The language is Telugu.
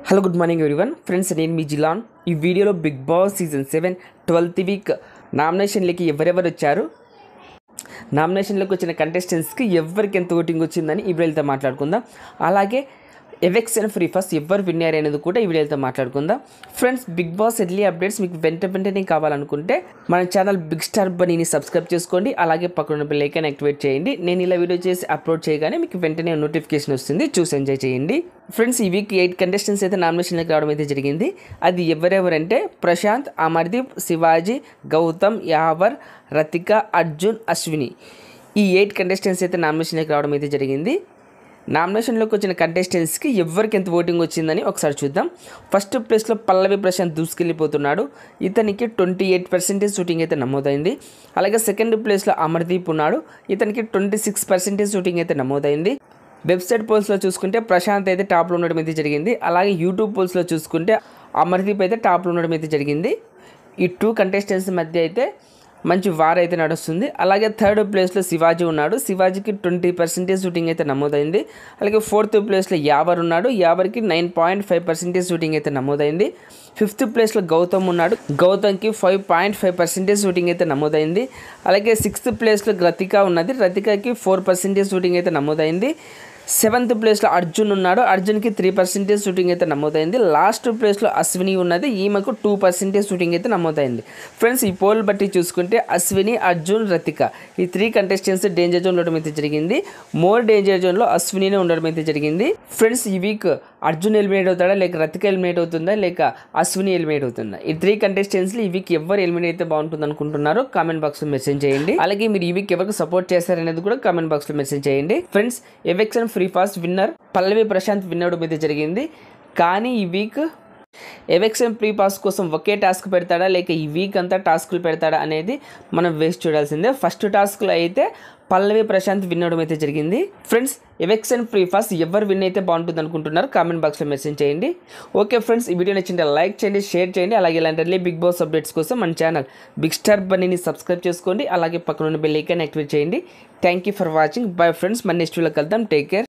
hello good morning everyone friends నేను మీ జిలాన్ ఈ వీడియోలో Bigg Boss season seven twelfth week నామినేషన్లకి ఎవరెవరు వచ్చారు నామినేషన్లోకి వచ్చిన కంటెస్టెంట్స్కి ఎవరికి ఎంత ఓటింగ్ వచ్చిందని ఈ వీడియోతో మాట్లాడుకుందాం అలాగే ఎవెక్స్ అండ్ ఫ్రీ ఫస్ట్ ఎవరు విన్నారు అనేది కూడా ఈ వీడియోతో మాట్లాడుకుందాం friends Bigg Boss early updates మీకు వెంట వెంటనే కావాలనుకుంటే మన ఛానల్ బిగ్ స్టార్ బనీని సబ్స్క్రైబ్ చేసుకోండి అలాగే పక్కన బెల్ ఐకాన్ యాక్టివేట్ చేయండి నేను ఇలా వీడియో చేసి అప్లోడ్ చేయగానే మీకు వెంటనే నోటిఫికేషన్ వస్తుంది చూసి ఎంజాయ్ చేయండి ఫ్రెండ్స్ ఈ వీక్ ఎయిట్ కంటెస్టెంట్స్ అయితే నామినేషన్లకు రావడం అయితే జరిగింది అది ఎవరెవరంటే ప్రశాంత్ అమర్దీప్ శివాజీ గౌతమ్ యావర్ రతిక అర్జున్ అశ్విని ఈ ఎయిట్ కంటెస్టెంట్స్ అయితే నామినేషన్లకు రావడం అయితే జరిగింది నామినేషన్లోకి వచ్చిన కంటెస్టెంట్స్కి ఎవరికి ఎంత ఓటింగ్ వచ్చిందని ఒకసారి చూద్దాం ఫస్ట్ ప్లేస్లో పల్లవి ప్రశాంత్ దూసుకెళ్ళిపోతున్నాడు ఇతనికి ట్వంటీ ఎయిట్ పర్సెంటేజ్ షూటింగ్ అయితే నమోదైంది అలాగే సెకండ్ ప్లేస్లో అమర్దీప్ ఉన్నాడు ఇతనికి ట్వంటీ సిక్స్ పర్సెంటేజ్ షూటింగ్ అయితే నమోదైంది వెబ్సైట్ పోల్స్లో చూసుకుంటే ప్రశాంత్ అయితే టాప్లో ఉండడం అయితే జరిగింది అలాగే యూట్యూబ్ పోల్స్లో చూసుకుంటే అమర్దీప్ అయితే టాప్లో ఉండడం అయితే జరిగింది ఈ టూ కంటెస్టెంట్స్ మధ్య అయితే మంచి వార్ అయితే నడుస్తుంది అలాగే థర్డ్ ప్లేస్లో శివాజీ ఉన్నాడు శివాజీకి ట్వంటీ పర్సెంటేజ్ షూటింగ్ అయితే నమోదైంది అలాగే ఫోర్త్ ప్లేస్లో యావర్ ఉన్నాడు యావర్కి nine point five percentage shooting అయితే నమోదైంది ఫిఫ్త్ ప్లేస్లో గౌతమ్ ఉన్నాడు గౌతమ్కి five point five percentage shooting అయితే నమోదైంది అలాగే సిక్స్త్ ప్లేస్లో రతిక ఉన్నది రతికకి ఫోర్ పర్సెంటేజ్ షూటింగ్ అయితే నమోదైంది సెవెంత్ ప్లేస్లో అర్జున్ ఉన్నాడు అర్జున్కి త్రీ పర్సెంటేజ్ షూటింగ్ అయితే నమోదైంది లాస్ట్ ప్లేస్లో అశ్విని ఉన్నది ఈమెకు టూ పర్సెంటేజ్ షూటింగ్ అయితే నమోదైంది ఫ్రెండ్స్ ఈ పోల్ బట్టి చూసుకుంటే అశ్విని అర్జున్ రతిక ఈ త్రీ కంటెస్టెంట్స్ డేంజర్ జోన్ ఉండడం అయితే జరిగింది మోర్ డేంజర్ జోన్లో అశ్వినినే ఉండడం అయితే జరిగింది ఫ్రెండ్స్ ఈ వీక్ అర్జున్ ఎలిమినేట్ అవుతాడా లేక రతిక ఎలిమినేట్ అవుతుందా లేక అశ్విని ఎలిమినేట్ అవుతుందా ఈ త్రీ కంటెస్టెంట్స్లో ఈ వీక్ ఎవరు ఎలిమినేట్ అయితే బాగుంటుంది అనుకుంటున్నారో కామెంట్ బాక్స్లో మెసేజ్ చేయండి అలాగే మీరు ఈ వీక్ ఎవరికి సపోర్ట్ చేస్తారనేది కూడా కామెంట్ బాక్స్లో మెసేజ్ చేయండి ఫ్రెండ్స్ ఎవెక్స్ and free fast winner Pallavi Prashanth win అవడం అయితే జరిగింది కానీ ఈ వీక్ ఎవెక్సన్ ప్రీ పాస్ కోసం ఒకే టాస్క్ పెడతాడా లేక ఈ వీక్ అంతా టాస్క్లు పెడతాడా అనేది మనం వేస్ట్ చూడాల్సిందే ఫస్ట్ టాస్క్లో అయితే పల్లవి ప్రశాంత్ విన్ అవడం అయితే జరిగింది ఫ్రెండ్స్ ఎవెక్సన్ ఫ్రీ పాస్ ఎవరు విన్ అయితే బాగుంటుంది అనుకుంటున్నారు కామెంట్ బాక్స్లో మెసేజ్ చేయండి ఓకే ఫ్రెండ్స్ ఈ వీడియో నచ్చింటే లైక్ చేయండి షేర్ చేయండి అలాగే ఇలాంటి బిగ్ బాస్ అప్డేట్స్ కోసం మన ఛానల్ బిగ్ స్టార్ బన్నీని సబ్స్క్రైబ్ చేసుకోండి అలాగే పక్కన ఉన్న బెల్ ఐకాన్ యాక్టివేట్ చేయండి thank you for watching bye friends మన నెక్స్ట్ వీడియోకి వెళ్దాం టేక్ కేర్